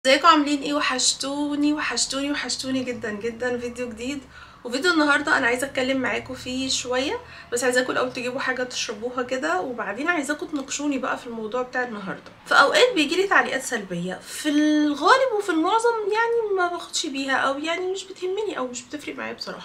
ازيكم عاملين ايه وحشتوني وحشتوني وحشتوني جدا جدا فيديو جديد وفيديو النهارده انا عايزه اتكلم معاكم فيه شويه بس عايزاكم الاول تجيبوا حاجه تشربوها كده وبعدين عايزاكم تناقشوني بقى في الموضوع بتاع النهارده في اوقات بيجيلي تعليقات سلبيه في الغالب وفي المعظم يعني ما باخدش بيها او يعني مش بتهمني او مش بتفرق معايا بصراحه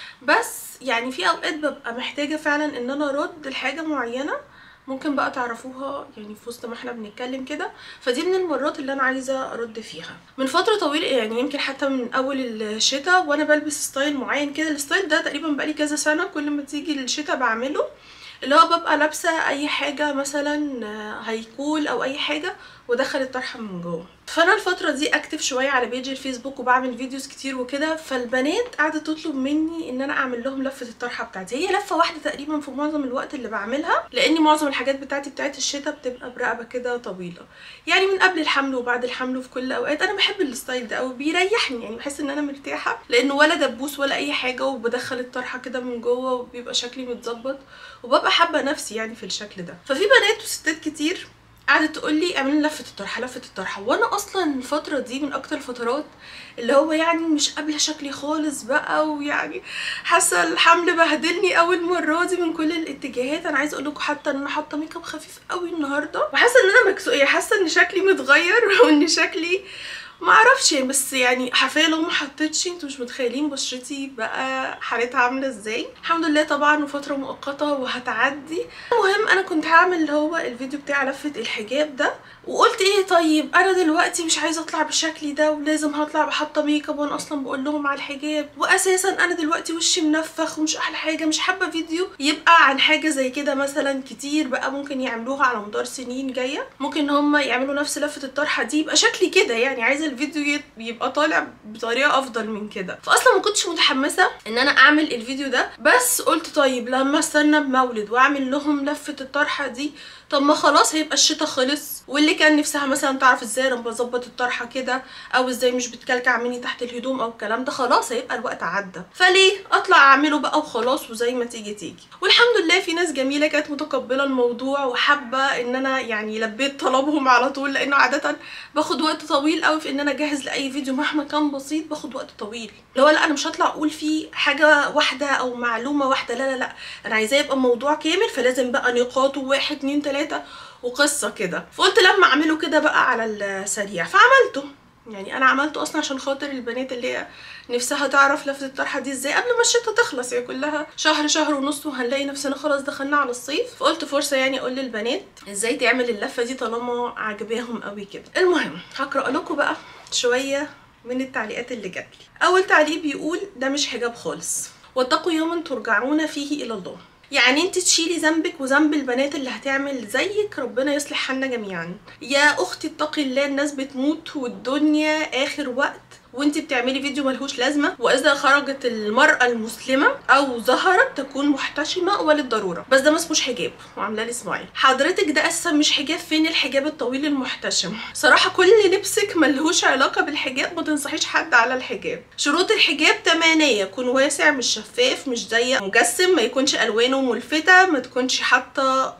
بس يعني في اوقات ببقى محتاجه فعلا ان انا ارد لحاجه معينه ممكن بقى تعرفوها يعني في وسط ما احنا بنتكلم كده فدي من المرات اللي انا عايزه ارد فيها من فتره طويله يعني يمكن حتى من اول الشتاء وانا بلبس ستايل معين كده الستايل ده تقريبا بقالي كذا سنه كل ما تيجي الشتاء بعمله اللي هو ببقى لابسه اي حاجه مثلا هيكول او اي حاجه وادخل الطرحه من جوه فانا الفتره دي اكتف شويه على بيج الفيسبوك وبعمل فيديوز كتير وكده فالبنات قاعده تطلب مني ان انا اعمل لهم لفه الطرحه بتاعتي هي لفه واحده تقريبا في معظم الوقت اللي بعملها لان معظم الحاجات بتاعتي بتاعت الشتاء بتبقى برقبه كده طويله يعني من قبل الحمل وبعد الحمل وفي كل الاوقات انا بحب الستايل ده او بيريحني يعني بحس ان انا مرتاحه لانه ولا دبوس ولا اي حاجه وبدخل الطرحه كده من جوه وبيبقى شكلي متظبط وببقى حابه نفسي يعني في الشكل ده ففي بنات وستات كتير قعدت تقول لي اعملي لفه الطرحه لفه الطرحه وانا اصلا الفتره دي من اكتر الفترات اللي هو يعني مش قابله شكلي خالص بقى ويعني حاسه الحمل بهدلني اول مره دي من كل الاتجاهات انا عايزه اقول لكم حتى ان انا حاطه ميك اب خفيف قوي النهارده وحاسه ان انا مكسوقه حاسه ان شكلي متغير وان شكلي ما اعرفش بس يعني حرفيا لو ما حطيتش انتوا مش متخيلين بشرتي بقى حالتها عامله ازاي الحمد لله طبعا وفتره مؤقته وهتعدي المهم انا كنت هعمل اللي هو الفيديو بتاع لفه الحجاب ده وقلت ايه طيب انا دلوقتي مش عايزه اطلع بالشكل ده ولازم هطلع بحاطه ميك اب وانا اصلا بقول لهم على الحجاب واساسا انا دلوقتي وشي منفخ ومش احلى حاجه مش حابه فيديو يبقى عن حاجه زي كده مثلا كتير بقى ممكن يعملوها على مدار سنين جايه ممكن هم يعملوا نفس لفه الطرحه دي يبقى شكلي كده يعني عايزه الفيديو يبقى طالع بطريقه افضل من كده فاصلا ما كنتش متحمسه ان انا اعمل الفيديو ده بس قلت طيب لما استنى بمولد واعمل لهم لفه الطرحه دي طب ما خلاص هيبقى الشتاء خلص واللي كان نفسها مثلا تعرف ازاي انا بظبط الطرحه كده او ازاي مش بتكلكع مني تحت الهدوم او الكلام ده خلاص هيبقى الوقت عدى فليه اطلع اعمله بقى وخلاص وزي ما تيجي تيجي والحمد لله في ناس جميله كانت متقبله الموضوع وحابه ان انا يعني لبيت طلبهم على طول لانه عاده باخد وقت طويل قوي في ان انا اجهز لاي فيديو مهما كان بسيط باخد وقت طويل اللي هو لا انا مش هطلع اقول فيه حاجه واحده او معلومه واحده لا لا لا انا عايزاه يبقى موضوع كامل فلازم بقى نقاطه واحد اتنين تلاته وقصه كده فقلت لما اعمله كده بقى على السريع فعملته يعني انا عملته اصلا عشان خاطر البنات اللي هي نفسها تعرف لفه الطرحه دي ازاي قبل ما الشتا تخلص هي كلها شهر شهر ونص وهنلاقي نفسنا خلاص دخلنا على الصيف فقلت فرصه يعني اقول للبنات ازاي تعمل اللفه دي طالما عجباهم قوي كده المهم هقرا لكم بقى شويه من التعليقات اللي جات لي اول تعليق بيقول ده مش حجاب خالص واتقوا يوما ترجعون فيه الى الله يعني انت تشيلي ذنبك وذنب البنات اللي هتعمل زيك ربنا يصلح حالنا جميعا يا اختي اتقي الله الناس بتموت والدنيا اخر وقت وانت بتعملي فيديو ملهوش لازمه واذا خرجت المراه المسلمه او ظهرت تكون محتشمه وللضروره بس ده ما اسموش حجاب وعامله لي سمايل حضرتك ده اساسا مش حجاب فين الحجاب الطويل المحتشم صراحه كل لبسك ملهوش علاقه بالحجاب ما تنصحيش حد على الحجاب شروط الحجاب تمانية يكون واسع مش شفاف مش ضيق مجسم ما يكونش الوانه ملفته ما تكونش حاطه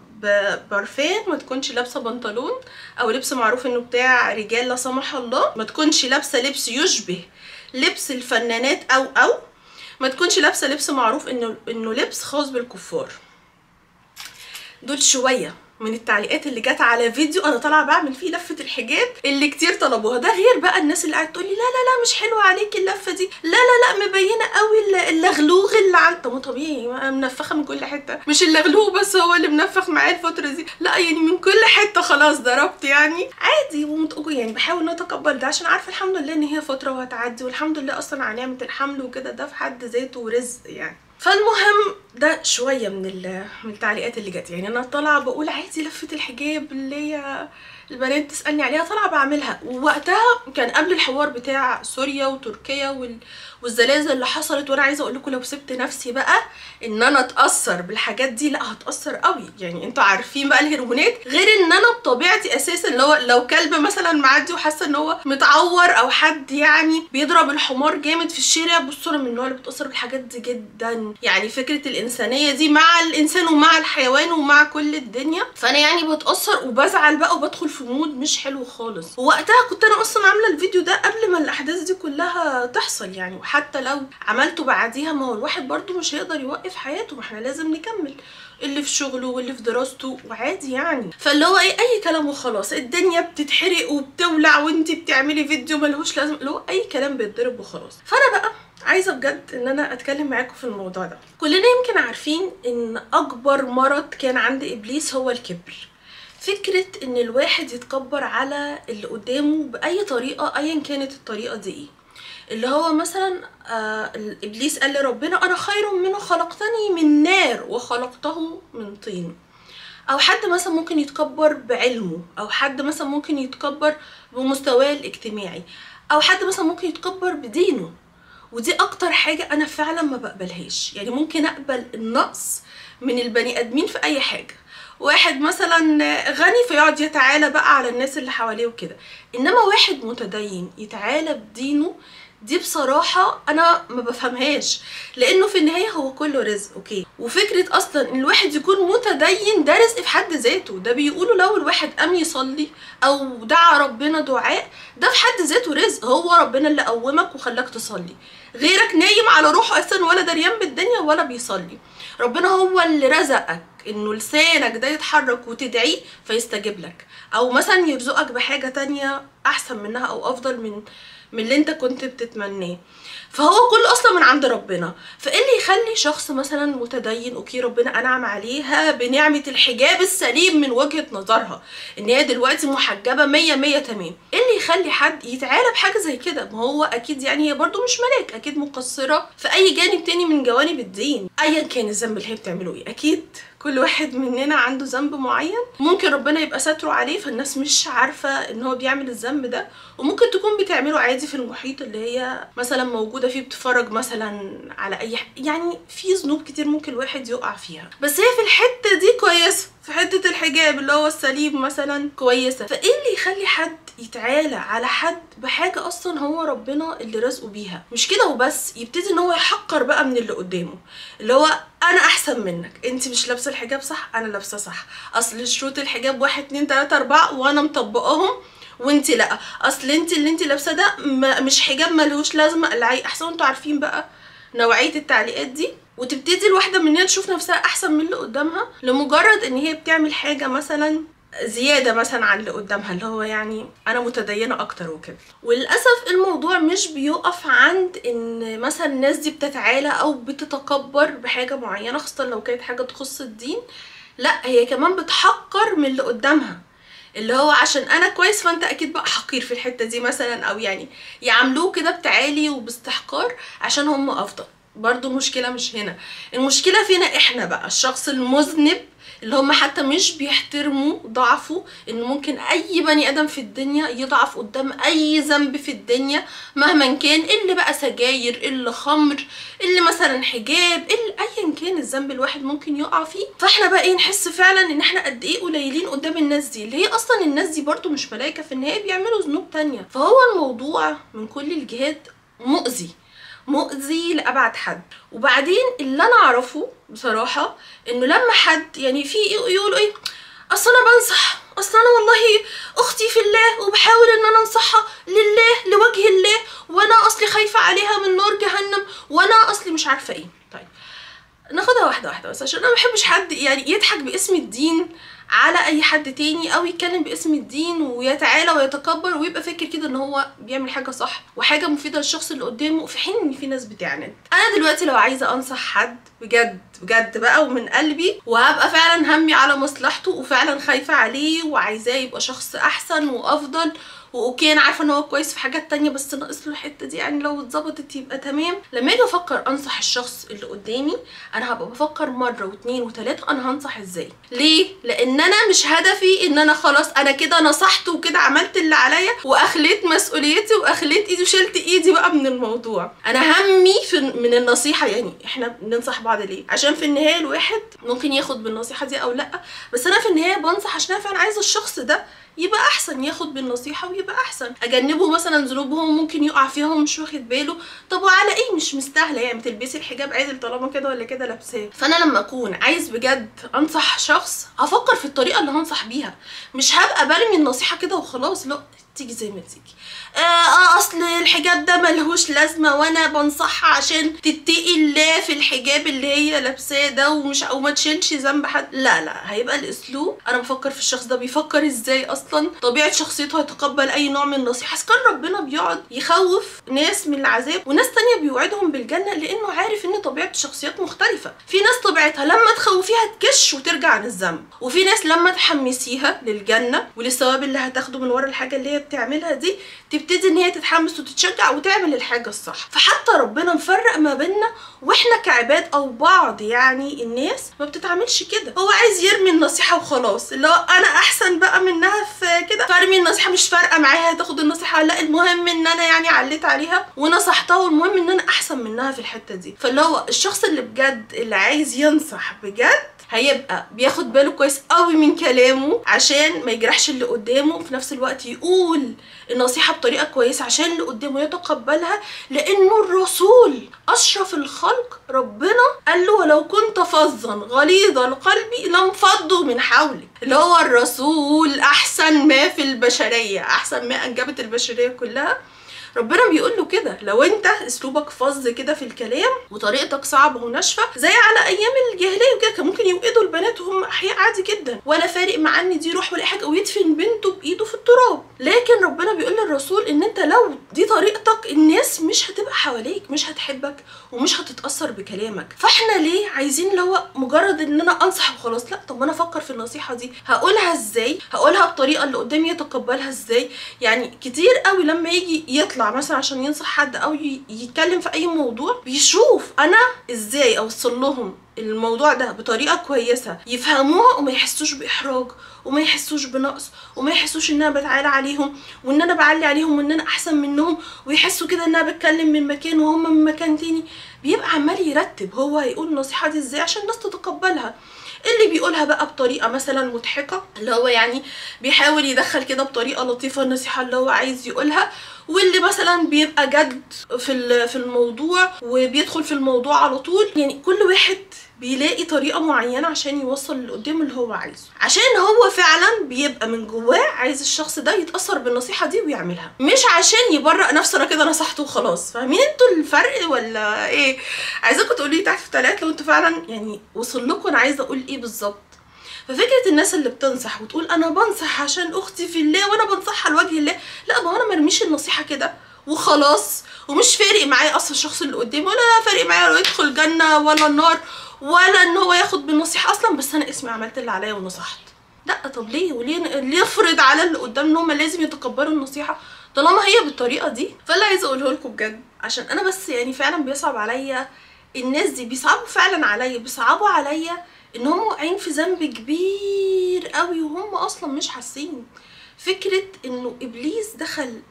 بارفان ما تكونش لابسه بنطلون او لبس معروف انه بتاع رجال لا سمح الله ما تكونش لابسه لبس يشبه لبس الفنانات او او ما تكونش لابسه لبس معروف انه انه لبس خاص بالكفار دول شويه من التعليقات اللي جت على فيديو انا طالعه بعمل فيه لفه الحجاب اللي كتير طلبوها ده غير بقى الناس اللي قاعده تقول لي لا لا لا مش حلوه عليكي اللفه دي لا لا لا مبينه قوي اللغلوغ اللي عند طب طبيعي منفخه من كل حته مش اللغلوغ بس هو اللي منفخ معايا الفتره دي لا يعني من كل حته خلاص ضربت يعني عادي ومتقول يعني بحاول ان اتقبل ده عشان عارفه الحمد لله ان هي فتره وهتعدي والحمد لله اصلا على نعمه الحمل وكده ده في حد ذاته رزق يعني فالمهم ده شويه من من التعليقات اللي جت يعني انا طالعه بقول عادي لفه الحجاب اللي هي البنات تسالني عليها طالعه بعملها ووقتها كان قبل الحوار بتاع سوريا وتركيا وال... والزلازل اللي حصلت وانا عايزه اقول لكم لو سبت نفسي بقى ان انا اتاثر بالحاجات دي لا هتاثر قوي يعني انتوا عارفين بقى الهرمونات غير ان انا بطبيعتي اساسا لو لو كلب مثلا معدي وحاسه ان هو متعور او حد يعني بيضرب الحمار جامد في الشارع بصوا انا من النوع اللي بتاثر بالحاجات دي جدا يعني فكره الانسانيه دي مع الانسان ومع الحيوان ومع كل الدنيا فانا يعني بتاثر وبزعل بقى وبدخل في مود مش حلو خالص ووقتها كنت انا اصلا عامله الفيديو ده قبل ما الاحداث دي كلها تحصل يعني وحتى لو عملته بعديها ما هو الواحد برضو مش هيقدر يوقف حياته ما احنا لازم نكمل اللي في شغله واللي في دراسته وعادي يعني فاللي هو ايه اي كلام وخلاص الدنيا بتتحرق وبتولع وانت بتعملي فيديو ملهوش لازم اللي هو اي كلام بيتضرب وخلاص فانا بقى عايزه بجد ان انا اتكلم معاكم في الموضوع ده كلنا يمكن عارفين ان اكبر مرض كان عند ابليس هو الكبر فكرة ان الواحد يتكبر على اللي قدامه بأي طريقة ايا كانت الطريقة دي ايه اللي هو مثلا آه ابليس قال لربنا انا خير منه خلقتني من نار وخلقته من طين او حد مثلا ممكن يتكبر بعلمه او حد مثلا ممكن يتكبر بمستواه الاجتماعي او حد مثلا ممكن يتكبر بدينه ودي اكتر حاجة انا فعلا ما بقبلهاش يعني ممكن اقبل النقص من البني ادمين في اي حاجة واحد مثلا غني فيقعد يتعالى بقى على الناس اللي حواليه وكده انما واحد متدين يتعالى بدينه دي بصراحة أنا ما بفهمهاش لأنه في النهاية هو كله رزق أوكي وفكرة أصلا إن الواحد يكون متدين ده رزق في حد ذاته ده بيقولوا لو الواحد قام يصلي أو دعا ربنا دعاء ده في حد ذاته رزق هو ربنا اللي قومك وخلاك تصلي غيرك نايم على روحه أصلا ولا دريان بالدنيا ولا بيصلي ربنا هو اللي رزقك انه لسانك ده يتحرك وتدعيه فيستجيب لك او مثلا يرزقك بحاجة تانية احسن منها او افضل من من اللي انت كنت بتتمناه فهو كله اصلا من عند ربنا فايه اللي يخلي شخص مثلا متدين اوكي ربنا انعم عليها بنعمه الحجاب السليم من وجهه نظرها ان هي دلوقتي محجبه مية مية تمام ايه اللي يخلي حد يتعالى بحاجه زي كده ما هو اكيد يعني هي برضو مش ملاك اكيد مقصره في اي جانب تاني من جوانب الدين ايا كان الذنب اللي هي بتعمله ايه اكيد كل واحد مننا عنده ذنب معين ممكن ربنا يبقى ستره عليه فالناس مش عارفه ان هو بيعمل الذنب ده وممكن تكون بتعمله عادي في المحيط اللي هي مثلا موجوده فيه بتتفرج مثلا على اي ح... يعني في ذنوب كتير ممكن الواحد يقع فيها بس هي في الحته دي كويسه في حته الحجاب اللي هو السليم مثلا كويسه فايه اللي يخلي حد يتعالى على حد بحاجة أصلا هو ربنا اللي رزقه بيها مش كده وبس يبتدي إن هو يحقر بقى من اللي قدامه اللي هو أنا أحسن منك أنت مش لابسة الحجاب صح أنا لابسة صح أصل شروط الحجاب واحد اتنين تلاتة أربعة وأنا مطبقاهم وانت لا اصل انت اللي انت لابسه ده مش حجاب ملهوش لازمه العي احسن انتوا عارفين بقى نوعيه التعليقات دي وتبتدي الواحده مننا تشوف نفسها احسن من اللي قدامها لمجرد ان هي بتعمل حاجه مثلا زيادة مثلا عن اللي قدامها اللي هو يعني أنا متدينة أكتر وكده وللأسف الموضوع مش بيقف عند إن مثلا الناس دي بتتعالى أو بتتكبر بحاجة معينة خاصة لو كانت حاجة تخص الدين لا هي كمان بتحقر من اللي قدامها اللي هو عشان انا كويس فانت اكيد بقى حقير في الحته دي مثلا او يعني يعاملوه كده بتعالي وباستحقار عشان هم افضل برضو المشكله مش هنا المشكله فينا احنا بقى الشخص المذنب اللي هم حتى مش بيحترموا ضعفه ان ممكن اي بني ادم في الدنيا يضعف قدام اي ذنب في الدنيا مهما كان اللي بقى سجاير اللي خمر اللي مثلا حجاب اللي ايا كان الذنب الواحد ممكن يقع فيه فاحنا بقى ايه نحس فعلا ان احنا قد ايه قليلين قدام الناس دي اللي هي اصلا الناس دي برضو مش ملايكه في النهايه بيعملوا ذنوب تانية فهو الموضوع من كل الجهات مؤذي مؤذي لابعد حد وبعدين اللي انا اعرفه بصراحه انه لما حد يعني في يقولوا ايه اصل انا بنصح اصل انا والله اختي في الله وبحاول ان انا انصحها لله لوجه الله وانا اصلي خايفه عليها من نار جهنم وانا اصلي مش عارفه ايه طيب ناخدها واحده واحده بس عشان انا ما بحبش حد يعني يضحك باسم الدين على اي حد تاني او يتكلم باسم الدين ويتعالى ويتكبر ويبقى فاكر كده ان هو بيعمل حاجه صح وحاجه مفيده للشخص اللي قدامه في حين ان في ناس بتعند انا دلوقتي لو عايزه انصح حد بجد بجد بقى ومن قلبي وهبقى فعلا همي على مصلحته وفعلا خايفه عليه وعايزاه يبقى شخص احسن وافضل واوكي انا عارفه ان هو كويس في حاجات تانية بس ناقص له الحته دي يعني لو اتظبطت يبقى تمام لما اجي افكر انصح الشخص اللي قدامي انا هبقى بفكر مره واثنين وثلاثه انا هنصح ازاي ليه لان انا مش هدفي ان انا خلاص انا كده نصحت وكده عملت اللي عليا واخليت مسؤوليتي واخليت ايدي وشلت ايدي بقى من الموضوع انا همي في من النصيحه يعني احنا بننصح بعض ليه عشان في النهايه الواحد ممكن ياخد بالنصيحه دي او لا بس انا في النهايه بنصح عشان انا فعلا عايزه الشخص ده يبقى احسن ياخد بالنصيحه ويبقى احسن اجنبه مثلا ذنوبهم ممكن يقع فيها ومش واخد باله طب وعلى ايه مش مستاهله يعني تلبسي الحجاب عادل طالما كده ولا كده لابساه فانا لما اكون عايز بجد انصح شخص هفكر في الطريقه اللي هنصح بيها مش هبقى برمي النصيحه كده وخلاص لا تيجي زي ما تيجي آه, اه اصل الحجاب ده ملهوش لازمه وانا بنصحها عشان تتقي الله في الحجاب اللي هي لابساه ده ومش او ما تشيلش ذنب حد لا لا هيبقى الاسلوب انا بفكر في الشخص ده بيفكر ازاي اصلا طبيعه شخصيته هيتقبل اي نوع من النصيحه بس كان ربنا بيقعد يخوف ناس من العذاب وناس تانية بيوعدهم بالجنه لانه عارف ان طبيعه الشخصيات مختلفه في ناس طبيعتها لما تخوفيها تكش وترجع عن الذنب وفي ناس لما تحمسيها للجنه وللثواب اللي هتاخده من ورا الحاجه اللي هي بتعملها دي تبتدي ان هي تتحمس وتتشجع وتعمل الحاجه الصح فحتى ربنا مفرق ما بيننا واحنا كعباد او بعض يعني الناس ما بتتعاملش كده هو عايز يرمي النصيحه وخلاص اللي هو انا احسن بقى منها في كده فارمي النصيحه مش فارقه معايا هتاخد النصيحه لا المهم ان انا يعني عليت عليها ونصحتها والمهم ان انا احسن منها في الحته دي فاللي هو الشخص اللي بجد اللي عايز ينصح بجد هيبقى بياخد باله كويس قوي من كلامه عشان ما يجرحش اللي قدامه وفي نفس الوقت يقول النصيحة بطريقة كويسة عشان اللي قدامه يتقبلها لأنه الرسول أشرف الخلق ربنا قال له ولو كنت فظا غليظ القلب لانفضوا من حولك اللي هو الرسول أحسن ما في البشرية أحسن ما أنجبت البشرية كلها ربنا بيقول له كده لو انت اسلوبك فظ كده في الكلام وطريقتك صعبه وناشفه زي على ايام الجاهليه وكده كان ممكن يوقدوا البنات وهم احياء عادي جدا ولا فارق مع ان دي روح ولا حاجه ويدفن بنته بايده في التراب لكن ربنا بيقول للرسول ان انت لو دي طريقتك الناس مش هتبقى حواليك مش هتحبك ومش هتتاثر بكلامك فاحنا ليه عايزين اللي هو مجرد ان انا انصح وخلاص لا طب ما انا افكر في النصيحه دي هقولها ازاي هقولها بطريقه اللي قدامي يتقبلها ازاي يعني كتير قوي لما يجي يطلع مثلا عشان ينصح حد او يتكلم في اي موضوع بيشوف انا ازاي اوصل لهم الموضوع ده بطريقه كويسه يفهموها وما يحسوش باحراج وما يحسوش بنقص وما يحسوش ان انا بتعالى عليهم وان انا بعلي عليهم وان انا احسن منهم ويحسوا كده ان انا بتكلم من مكان وهم من مكان تاني بيبقى عمال يرتب هو هيقول النصيحه دي ازاي عشان الناس تتقبلها اللي بيقولها بقى بطريقه مثلا مضحكه اللي هو يعني بيحاول يدخل كده بطريقه لطيفه النصيحه اللي هو عايز يقولها واللي مثلا بيبقى جد في في الموضوع وبيدخل في الموضوع على طول يعني كل واحد بيلاقي طريقه معينه عشان يوصل اللي قدامه اللي هو عايزه عشان هو فعلا بيبقى من جواه عايز الشخص ده يتاثر بالنصيحه دي ويعملها مش عشان يبرأ نفسه انا كده نصحته وخلاص فاهمين انتوا الفرق ولا ايه عايزاكم تقولوا لي تحت في التعليقات لو انتوا فعلا يعني وصل لكم انا عايزه اقول ايه بالظبط ففكره الناس اللي بتنصح وتقول انا بنصح عشان اختي في الله وانا بنصحها لوجه الله لا ما انا مرميش النصيحه كده وخلاص ومش فارق معايا اصلا الشخص اللي قدامي ولا فارق معايا لو يدخل جنه ولا النار ولا ان هو ياخد بالنصيحه اصلا بس انا اسمي عملت اللي عليا ونصحت لا طب ليه وليه ليه افرض على اللي قدام ان هم لازم يتقبلوا النصيحه طالما هي بالطريقه دي فاللي عايزه اقوله لكم بجد عشان انا بس يعني فعلا بيصعب عليا الناس دي بيصعبوا فعلا عليا بيصعبوا عليا ان هم واقعين في ذنب كبير قوي وهم اصلا مش حاسين فكره انه ابليس دخل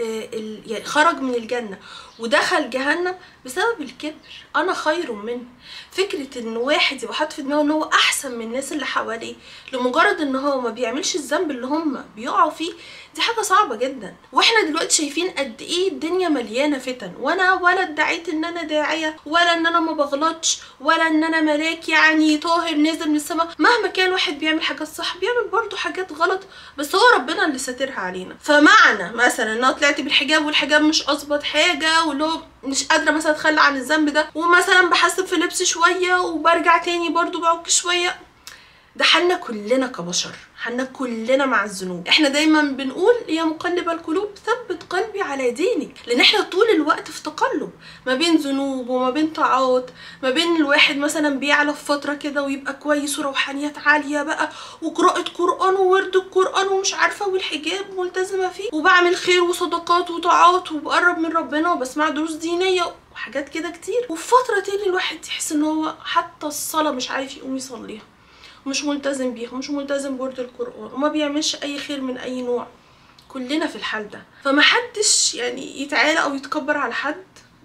يعني خرج من الجنه ودخل جهنم بسبب الكبر انا خير منه فكره ان واحد يبقى حاطط في دماغه ان هو احسن من الناس اللي حواليه لمجرد ان هو ما بيعملش الذنب اللي هم بيقعوا فيه دي حاجه صعبه جدا واحنا دلوقتي شايفين قد ايه الدنيا مليانه فتن وانا ولا ادعيت ان انا داعيه ولا ان انا ما بغلطش ولا ان انا ملاك يعني طاهر نازل من السماء مهما كان واحد بيعمل حاجات صح بيعمل برضه حاجات غلط بس هو ربنا اللي ساترها علينا فمعنى مثلا ان انا طلعت بالحجاب والحجاب مش اظبط حاجه واللي هو مش قادره مثلا اتخلى عن الذنب ده ومثلا بحسب في لبسي شويه وبرجع تاني برضو بعك شويه ده حالنا كلنا كبشر حالنا كلنا مع الذنوب احنا دايما بنقول يا مقلب القلوب ثبت قلبي على دينك لان احنا طول الوقت في تقلب ما بين ذنوب وما بين طاعات ما بين الواحد مثلا بيعلى في فتره كده ويبقى كويس وروحانيات عاليه بقى وقراءه قران وورد القران ومش عارفه والحجاب ملتزمه فيه وبعمل خير وصدقات وطاعات وبقرب من ربنا وبسمع دروس دينيه وحاجات كده كتير وفي فتره تاني الواحد يحس ان هو حتى الصلاه مش عارف يقوم يصليها مش ملتزم بيها مش ملتزم بورد القرآن وما بيعملش أي خير من أي نوع كلنا في الحال ده فمحدش يعني يتعالى أو يتكبر على حد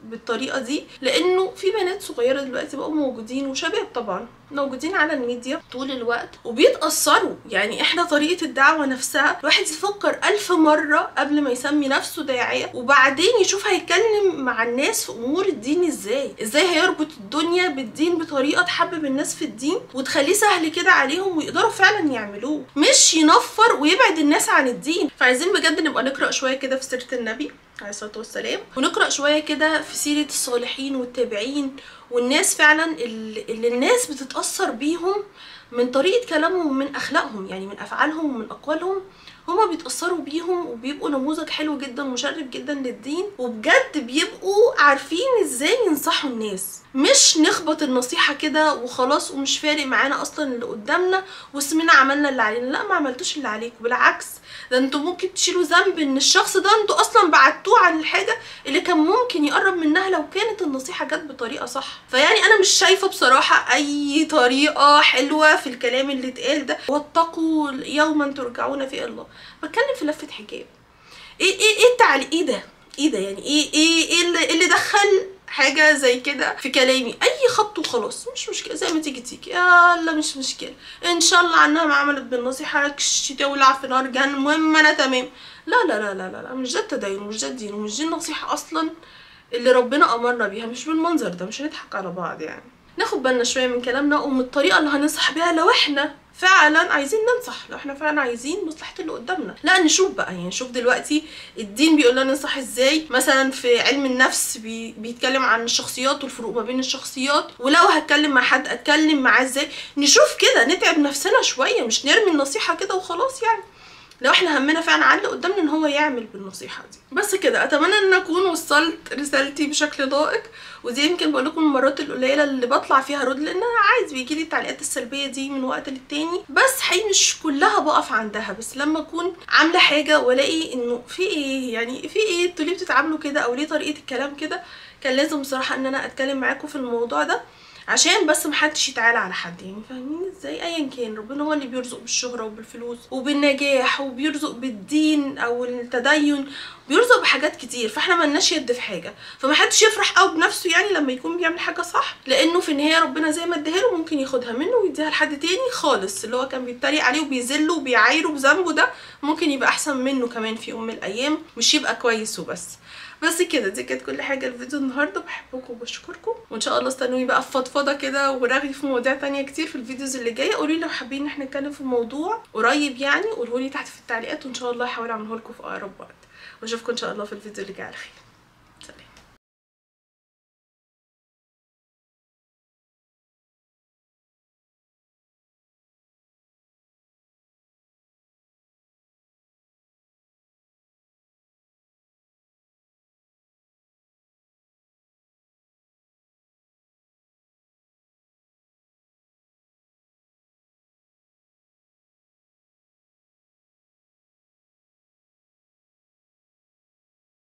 بالطريقه دي لانه في بنات صغيره دلوقتي بقوا موجودين وشباب طبعا موجودين على الميديا طول الوقت وبيتأثروا يعني احنا طريقة الدعوة نفسها الواحد يفكر ألف مرة قبل ما يسمي نفسه داعية وبعدين يشوف هيتكلم مع الناس في أمور الدين ازاي ازاي هيربط الدنيا بالدين بطريقة تحبب الناس في الدين وتخليه سهل كده عليهم ويقدروا فعلا يعملوه مش ينفر ويبعد الناس عن الدين فعايزين بجد نبقى نقرأ شوية كده في سيرة النبي عليه الصلاة والسلام ونقرأ شوية كده في سيرة الصالحين والتابعين والناس فعلا اللي, اللي الناس بتتأثر بيهم من طريقة كلامهم ومن أخلاقهم يعني من أفعالهم ومن أقوالهم هما بيتأثروا بيهم وبيبقوا نموذج حلو جدا ومشرف جدا للدين وبجد بيبقوا عارفين ازاي ينصحوا الناس مش نخبط النصيحة كده وخلاص ومش فارق معانا اصلا اللي قدامنا واسمنا عملنا اللي علينا لا ما عملتوش اللي عليكم بالعكس ده انتوا ممكن تشيلوا ذنب ان الشخص ده انتوا اصلا بعتوه عن الحاجة اللي كان ممكن يقرب منها لو كانت النصيحة جت بطريقة صح فيعني انا مش شايفة بصراحة اي طريقة حلوة في الكلام اللي اتقال ده واتقوا يوما ترجعون فيه الله بتكلم في لفة حجاب ايه ايه ايه التعليق ايه ده ايه ده يعني ايه ايه ايه اللي, اللي دخل حاجة زي كده في كلامي اي خط وخلاص مش مشكلة زي ما تيجي تيجي يلا مش مشكلة ان شاء الله عنها ما عملت بالنصيحة كش تولع في نار جهنم المهم انا تمام لا لا لا لا لا, لا مش ده التدين ومش ده الدين ومش دي النصيحة اصلا اللي ربنا امرنا بيها مش بالمنظر ده مش هنضحك على بعض يعني ناخد بالنا شويه من كلامنا ومن الطريقه اللي هننصح بيها لو احنا فعلا عايزين ننصح لو احنا فعلا عايزين مصلحه اللي قدامنا لا نشوف بقى يعني نشوف دلوقتي الدين بيقول لنا ننصح ازاي مثلا في علم النفس بي بيتكلم عن الشخصيات والفروق ما بين الشخصيات ولو هتكلم مع حد اتكلم معاه ازاي نشوف كده نتعب نفسنا شويه مش نرمي النصيحه كده وخلاص يعني لو احنا همنا فعلا على اللي قدامنا ان هو يعمل بالنصيحه دي بس كده اتمنى ان اكون وصلت رسالتي بشكل لائق ودي يمكن بقول لكم المرات القليله اللي بطلع فيها رد لان انا عادي بيجي لي التعليقات السلبيه دي من وقت للتاني بس حقيقي مش كلها بقف عندها بس لما اكون عامله حاجه والاقي انه في ايه يعني في ايه انتوا ليه بتتعاملوا كده او ليه طريقه الكلام كده كان لازم بصراحه ان انا اتكلم معاكم في الموضوع ده عشان بس محدش يتعالى على حد يعني فاهمين ازاي ايا كان ربنا هو اللي بيرزق بالشهرة وبالفلوس وبالنجاح وبيرزق بالدين او التدين بيرزق بحاجات كتير فاحنا ملناش يد في حاجه فمحدش يفرح قوي بنفسه يعني لما يكون بيعمل حاجه صح لانه في النهايه ربنا زي ما اداها له ممكن ياخدها منه ويديها لحد تاني خالص اللي هو كان بيتريق عليه وبيذله وبيعايره بذنبه ده ممكن يبقى احسن منه كمان في يوم من الايام مش يبقى كويس وبس بس كده دي كانت كل حاجه الفيديو النهارده بحبكم وبشكركم وان شاء الله استنوني بقى في فضفضه كده ورغي في مواضيع تانية كتير في الفيديوز اللي جايه قولوا لي لو حابين ان احنا نتكلم في موضوع قريب يعني قولوا لي تحت في التعليقات وان شاء الله هحاول اعمله لكم في اقرب وقت واشوفكم ان شاء الله في الفيديو اللي جاي على خير